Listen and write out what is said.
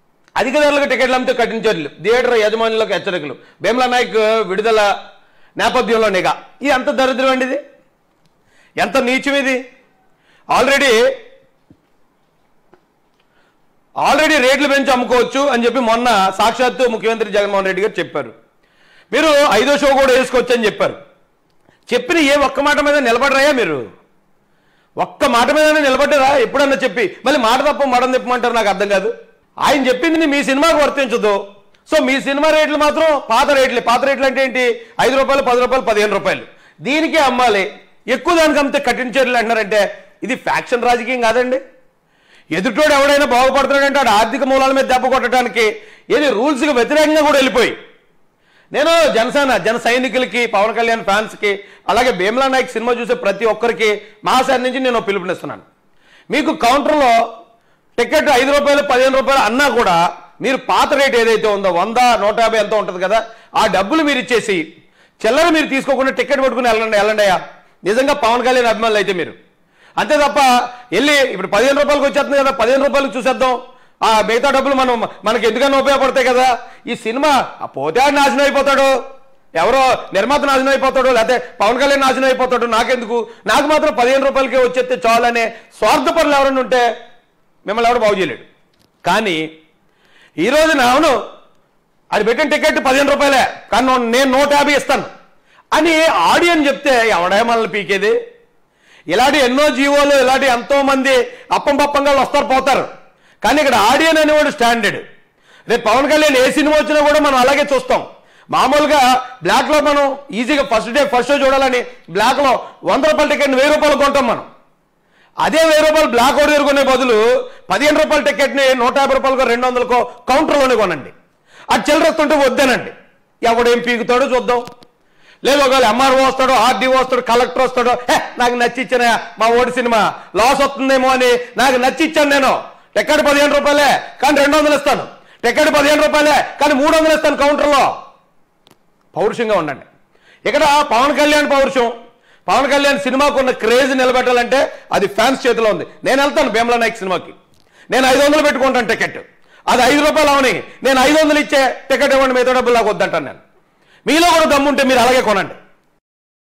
అధిక ధరలకు టికెట్లు అమ్మితే కఠిన చర్యలు థియేటర్ యజమానులకు హెచ్చరికలు భీమలా నాయక్ విడుదల నేపథ్యంలో నిఘా ఇది ఎంత దరిద్రం అండి ఇది ఎంత నీచం ఇది ఆల్రెడీ ఆల్రెడీ రేట్లు పెంచి అమ్ముకోవచ్చు అని చెప్పి మొన్న సాక్షాత్తు ముఖ్యమంత్రి జగన్మోహన్ రెడ్డి గారు చెప్పారు మీరు ఐదో షో కూడా వేసుకోవచ్చు అని చెప్పారు చెప్పిన ఏ ఒక్క మాట మీద నిలబడరాయా మీరు ఒక్క మాట మీద నిలబడ్డారా ఎప్పుడన్నా చెప్పి మళ్ళీ మాట తప్ప మడం తిప్పమంటారు నాకు అర్థం కాదు ఆయన చెప్పింది మీ సినిమాకు వర్తించదు సో మీ సినిమా రేట్లు మాత్రం పాత రేట్లే పాత రేట్లు అంటే ఏంటి ఐదు రూపాయలు పది రూపాయలు పదిహేను రూపాయలు దీనికే అమ్మాలి ఎక్కువ దానికి అమ్మితే కఠిన చర్యలు అంటున్నారంటే ఇది ఫ్యాక్షన్ రాజకీయం కాదండి ఎదుటోడు ఎవడైనా బాగుపడుతున్నాడంటే ఆడు ఆర్థిక మూలాల మీద దెబ్బ కొట్టడానికి ఏది రూల్స్కి వ్యతిరేకంగా కూడా వెళ్ళిపోయి నేను జనసేన జన సైనికులకి పవన్ కళ్యాణ్ ఫ్యాన్స్కి అలాగే భీమ్లా నాయక్ సినిమా చూసే ప్రతి ఒక్కరికి మా సైడ్ నుంచి నేను పిలుపునిస్తున్నాను మీకు కౌంటర్లో టికెట్ ఐదు రూపాయలు పదిహేను రూపాయలు అన్నా కూడా మీరు పాత రేట్ ఏదైతే ఉందో వంద నూట యాభై ఎంతో ఉంటుంది కదా ఆ డబ్బులు మీరు ఇచ్చేసి చిల్లర మీరు తీసుకోకుండా టికెట్ పట్టుకుని వెళ్ళండి వెళ్ళండి అయ్యా నిజంగా పవన్ కళ్యాణ్ అభిమానులు అయితే మీరు అంతే తప్ప వెళ్ళి ఇప్పుడు పదిహేను రూపాయలకు వచ్చేస్తుంది కదా పదిహేను రూపాయలకు చూసేద్దాం ఆ మిగతా డబ్బులు మనం మనకి ఎందుకన్నా ఉపయోగపడతాయి కదా ఈ సినిమా ఆ పోతే ఆడు నాశనం అయిపోతాడు ఎవరో నిర్మాత నాశనం అయిపోతాడు లేకపోతే పవన్ కళ్యాణ్ నాశనం అయిపోతాడు నాకెందుకు నాకు మాత్రం పదిహేను రూపాయలకే వచ్చేస్తే చాలు అనే స్వార్థపరులు ఎవరైనా ఉంటే మిమ్మల్ని ఎవరు బాగు చేయలేడు కానీ ఈ రోజున అవును అది పెట్టిన టికెట్ పదిహేను రూపాయలే కానీ నూ- నేను నూట యాభై ఇస్తాను అని ఆడియన్ చెప్తే ఎవడే మనల్ని పీకేది ఇలాంటి ఎన్నో జీవోలు ఇలాంటి ఎంతో మంది అప్పం పప్పంగా వస్తారు పోతారు కానీ ఇక్కడ ఆడియన్ అనేవాడు స్టాండర్డ్ రేపు పవన్ కళ్యాణ్ ఏ సినిమా వచ్చినా కూడా మనం అలాగే చూస్తాం మామూలుగా బ్లాక్ లో మనం ఈజీగా ఫస్ట్ డే ఫస్ట్ షో చూడాలని బ్లాక్ లో వంద రూపాయల టికెట్ వెయ్యి రూపాయలు కొంటాం మనం అదే వెయ్యి రూపాయలు బ్లాక్ ఓడి కొనే బదులు పదిహేను రూపాయల టికెట్ని నూట యాభై రూపాయలకో రెండు వందలకో కౌంటర్లోనే కొనండి అది చిల్లరస్తుంటే వద్దానండి ఎవడేం పీకుతాడో చూద్దాం లేదు ఒకవేళ ఎంఆర్ఓ వస్తాడు ఆర్డీఓ వస్తాడు కలెక్టర్ వస్తాడు హే నాకు నచ్చిచ్చిన మా ఓడి సినిమా లాస్ వస్తుందేమో అని నాకు నచ్చిచ్చాను నేను టికెట్ పదిహేను రూపాయలే కానీ రెండు వందలు ఇస్తాను టికెట్ పదిహేను రూపాయలే కానీ మూడు వందలు ఇస్తాను కౌంటర్లో పౌరుషంగా ఉండండి ఇక్కడ పవన్ కళ్యాణ్ పౌరుషం పవన్ కళ్యాణ్ సినిమాకు ఉన్న క్రేజ్ నిలబెట్టాలంటే అది ఫ్యాన్స్ చేతిలో ఉంది నేను వెళ్తాను భీమలా నాయక్ సినిమాకి నేను ఐదు వందలు పెట్టుకుంటాను టికెట్ అది ఐదు రూపాయలు అవని నేను ఐదు వందలు ఇచ్చే టికెట్ ఇవ్వండి మిగతా డబ్బులు నాకు వద్దంటాను నేను మీలో కూడా దమ్ముంటే మీరు అలాగే కొనండి